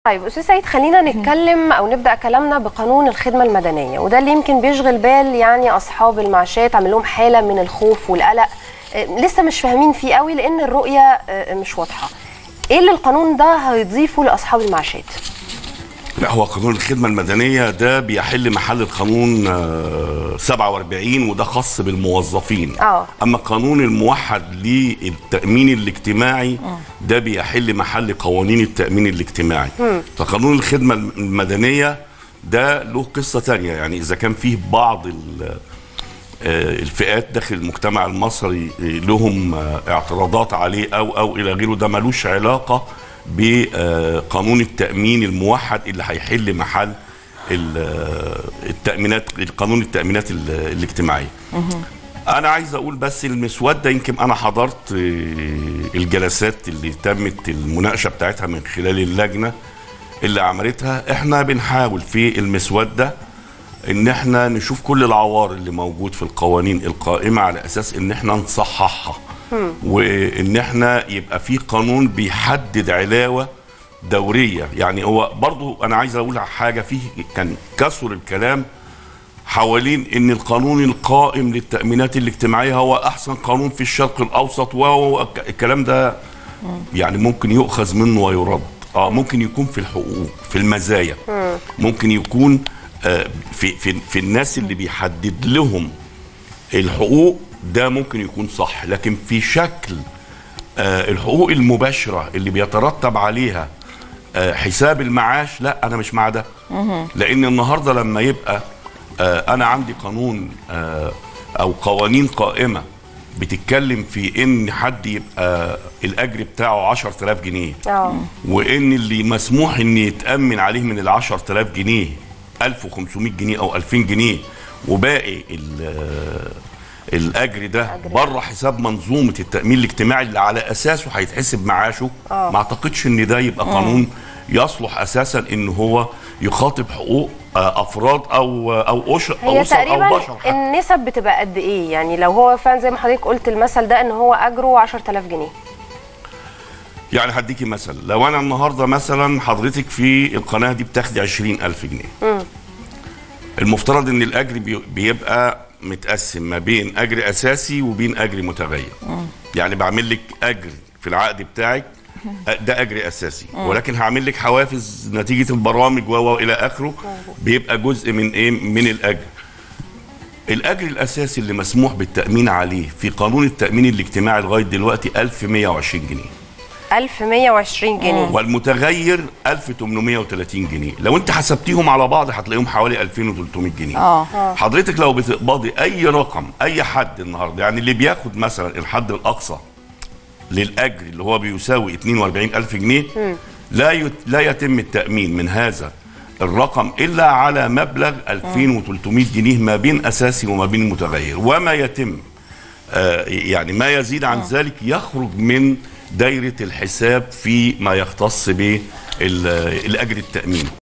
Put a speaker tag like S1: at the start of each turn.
S1: طيب استاذ سيد خلينا نتكلم او نبدا كلامنا بقانون الخدمه المدنيه وده اللي يمكن بيشغل بال يعني اصحاب المعاشات عامل لهم حاله من الخوف والقلق آه، لسه مش فاهمين فيه قوي لان الرؤيه آه، مش واضحه ايه اللي القانون ده هيضيفه لاصحاب المعاشات
S2: لا هو قانون الخدمة المدنية ده بيحل محل القانون آه، 47 وده خاص بالموظفين
S1: آه.
S2: أما القانون الموحد للتأمين الاجتماعي ده بيحل محل قوانين التأمين الاجتماعي فقانون الخدمة المدنية ده له قصة تانية يعني إذا كان فيه بعض ال- آه، الفئات داخل المجتمع المصري آه، لهم آه، اعتراضات عليه او او الى غيره ده ملوش علاقه بقانون التامين الموحد اللي هيحل محل ال- آه، التامينات قانون التامينات ال- الاجتماعيه. انا عايز اقول بس المسوده يمكن انا حضرت آه، الجلسات اللي تمت المناقشه بتاعتها من خلال اللجنه اللي عملتها احنا بنحاول في المسوده ان احنا نشوف كل العوار اللي موجود في القوانين القائمه على اساس ان احنا نصححها وان احنا يبقى في قانون بيحدد علاوه دوريه يعني هو برضو انا عايز اقول على حاجه فيه كان كسر الكلام حوالين ان القانون القائم للتامينات الاجتماعيه هو احسن قانون في الشرق الاوسط والكلام ده يعني ممكن يؤخذ منه ويرد اه ممكن يكون في الحقوق في المزايا ممكن يكون آه في في في الناس اللي بيحدد لهم الحقوق ده ممكن يكون صح لكن في شكل آه الحقوق المباشره اللي بيترتب عليها آه حساب المعاش لا انا مش مع ده لان النهارده لما يبقى آه انا عندي قانون آه او قوانين قائمه بتتكلم في ان حد يبقى الاجر بتاعه 10000 جنيه
S1: اه
S2: وان اللي مسموح ان يتامن عليه من ال 10000 جنيه 1500 جنيه او 2000 جنيه وباقي ال- الاجر ده بره حساب منظومه التامين الاجتماعي اللي على اساسه هيتحسب معاشه
S1: آه.
S2: ما اعتقدش ان ده يبقى قانون يصلح اساسا ان هو يخاطب حقوق آه، افراد او او أش- او
S1: هي
S2: اسر او
S1: تقريبا
S2: بشر حتى.
S1: النسب بتبقى قد ايه يعني لو هو فعلا زي ما حضرتك قلت المثل ده ان هو اجره 10000 جنيه
S2: يعني هديكي مثل لو انا النهارده مثلا حضرتك في القناه دي بتاخدي 20000 جنيه المفترض ان الاجر بي- بيبقى متقسم ما بين اجر اساسي وبين اجر متغير يعني بعمل لك اجر في العقد بتاعك ده اجر اساسي ولكن هعمل لك حوافز نتيجه البرامج و و الى اخره بيبقى جزء من ايه من الاجر الاجر الاساسي اللي مسموح بالتامين عليه في قانون التامين الاجتماعي لغايه دلوقتي 1120 جنيه
S1: 1120 جنيه
S2: والمتغير 1830 جنيه لو انت حسبتيهم على بعض هتلاقيهم حوالي 2300 جنيه
S3: اه
S2: حضرتك لو بتقبضي اي رقم اي حد النهارده يعني اللي بياخد مثلا الحد الاقصى للاجر اللي هو بيساوي 42000 جنيه لا يت... لا يتم التامين من هذا الرقم الا على مبلغ 2300 جنيه ما بين اساسي وما بين متغير وما يتم آه، يعني ما يزيد عن ذلك يخرج من دايره الحساب في ما يختص بالاجر التامين